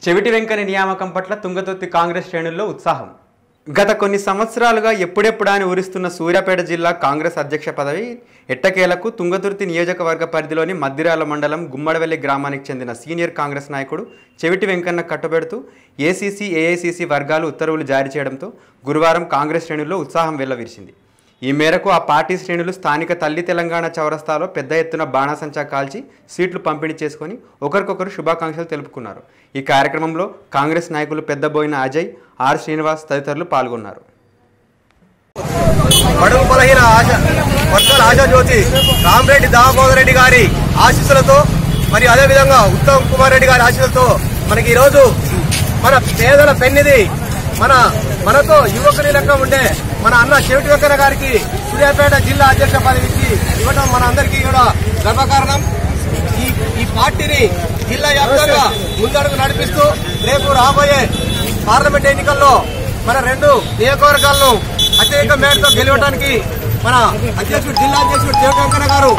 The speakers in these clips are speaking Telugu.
చెవిటి వెంకని నియామకం పట్ల తుంగతుర్తి కాంగ్రెస్ శ్రేణుల్లో ఉత్సాహం గత కొన్ని సంవత్సరాలుగా ఎప్పుడెప్పుడా అని ఊరిస్తున్న సూర్యాపేట జిల్లా కాంగ్రెస్ అధ్యక్ష పదవి ఎట్టకేలకు తుంగతుర్తి నియోజకవర్గ పరిధిలోని మద్దిరాల మండలం గుమ్మడవెల్లి గ్రామానికి చెందిన సీనియర్ కాంగ్రెస్ నాయకుడు చెవిటి వెంకన్న కట్టుబెడుతూ ఏసీసీ ఏఐసీసీ వర్గాలు ఉత్తర్వులు జారీ చేయడంతో గురువారం కాంగ్రెస్ శ్రేణుల్లో ఉత్సాహం వెల్లవిరిసింది ఈ మేరకు ఆ పార్టీ శ్రేణులు స్థానిక తల్లి తెలంగాణ చౌరస్తాలో పెద్ద ఎత్తున బాణాసంచా కాల్చి సీట్లు పంపిణీ చేసుకొని ఒకరికొకరు శుభాకాంక్షలు తెలుపుకున్నారు ఈ కార్యక్రమంలో కాంగ్రెస్ నాయకులు పెద్దబోయిన అజయ్ ఆర్ శ్రీనివాస్ తదితరులు పాల్గొన్నారు బడుగు బలహీన ఆశ వర్గాల ఆశాజ్యోతి రామరెడ్డి దామోదర్ రెడ్డి గారి ఆశీస్సులతో మరి అదేవిధంగా ఉత్తమ్ కుమార్ రెడ్డి గారి ఆశీస్సులతో మనకి ఈరోజు మన పేదల పెన్నిది మన మనతో యువకుని లెక్క ఉండే మన అన్న చెవిటి వెంకన్న గారికి సూర్యాపేట జిల్లా అధ్యక్ష పదవికి ఇవ్వడం మన అందరికీ కూడా గర్వకారణం ఈ ఈ పార్టీని జిల్లా వ్యాప్తంగా ముందడుగు నడిపిస్తూ రేపు రాబోయే పార్లమెంట్ ఎన్నికల్లో మన రెండు నియోజకవర్గాలను అత్యధిక మేరతో గెలవడానికి మన అధ్యక్షుడు జిల్లా అధ్యక్షుడు చెవిటి వెంకన్న గారు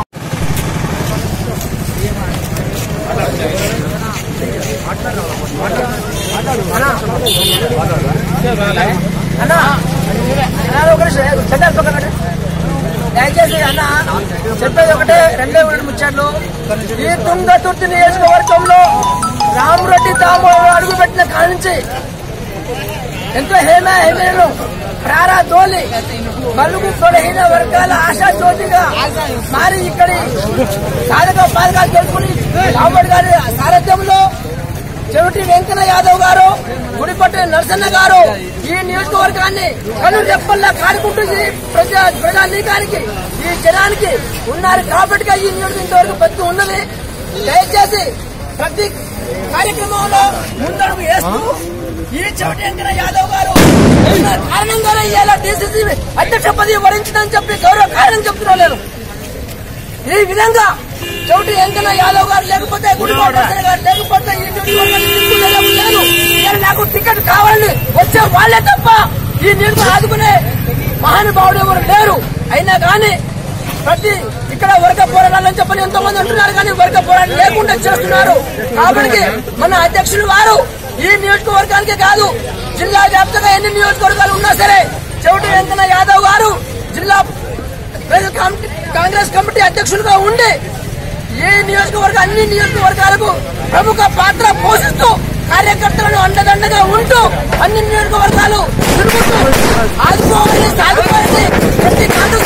అన్న అన్న ఒకటి చెడ్డారు పక్కన దయచేసి అన్న చెప్పేది ఒకటే రెండే రెండు ముచ్చట్లు ఈ తుంగతుర్తి నియోజకవర్గంలో రామరెడ్డి దామోదరు అడుగు పెట్టిన కాడి నుంచి ఎంతో హేమ హేమేలు ప్రారా తోలి బలుగు బలహీన వర్గాల ఆశా జ్యోతిగా మారి ఇక్కడి సాధక బాధకాలు తెలుసుకుని రాముడి గారి సారథ్యంలో చెవిటి వెంకన్న యాదవ్ గారు గుడిపట్టి నరసన్న గారు ఈ నియోజకవర్గాన్ని కను రెప్పల్లా కాడుకుంటూ ఈ ప్రజా ప్రజానీకానికి ఈ జనానికి ఉన్నారు కాబట్టి ఈ నియోజకవర్గం ఇంతవరకు బతుకు ఉన్నది దయచేసి ప్రతి కార్యక్రమంలో ముందడుగు వేస్తూ ఈ చెవిటి వెంకన్న యాదవ్ గారు ఉన్న కారణంగానే ఇవాళ డీసీసీ అధ్యక్ష పదవి వరించిందని చెప్పి గౌరవ కారణం చెప్తున్నాను నేను ఈ విధంగా చౌటి వెంకన్న యాదవ్ గారు లేకపోతే గుడిపాటి నరసయ్య గారు లేకపోతే ఈ నియోజకవర్గానికి దిక్కు లేదు ఇవాళ నాకు టికెట్ కావాలని వచ్చే వాళ్ళే తప్ప ఈ నియోజకవర్గం ఆదుకునే మహానుభావుడు ఎవరు లేరు అయినా కానీ ప్రతి ఇక్కడ వర్గ పోరాటాలని చెప్పని ఎంతో మంది అంటున్నారు కానీ వర్గ పోరాటం లేకుండా చేస్తున్నారు కాబట్టి మన అధ్యక్షులు వారు ఈ నియోజకవర్గానికే కాదు జిల్లా వ్యాప్తంగా ఎన్ని నియోజకవర్గాలు ఉన్నా సరే చౌటి వెంకన్న యాదవ్ గారు జిల్లా ప్రజల కమిటీ కాంగ్రెస్ కమిటీ అధ్యక్షులుగా ఉండి ఏ నియోజకవర్గ అన్ని నియోజకవర్గాలకు ప్రముఖ పాత్ర పోషిస్తూ కార్యకర్తలను అండదండగా ఉంటూ అన్ని నియోజకవర్గాలు తిరుగుతూ ఆదుకోవాలని సాగుకోవాలని ప్రతి కాదు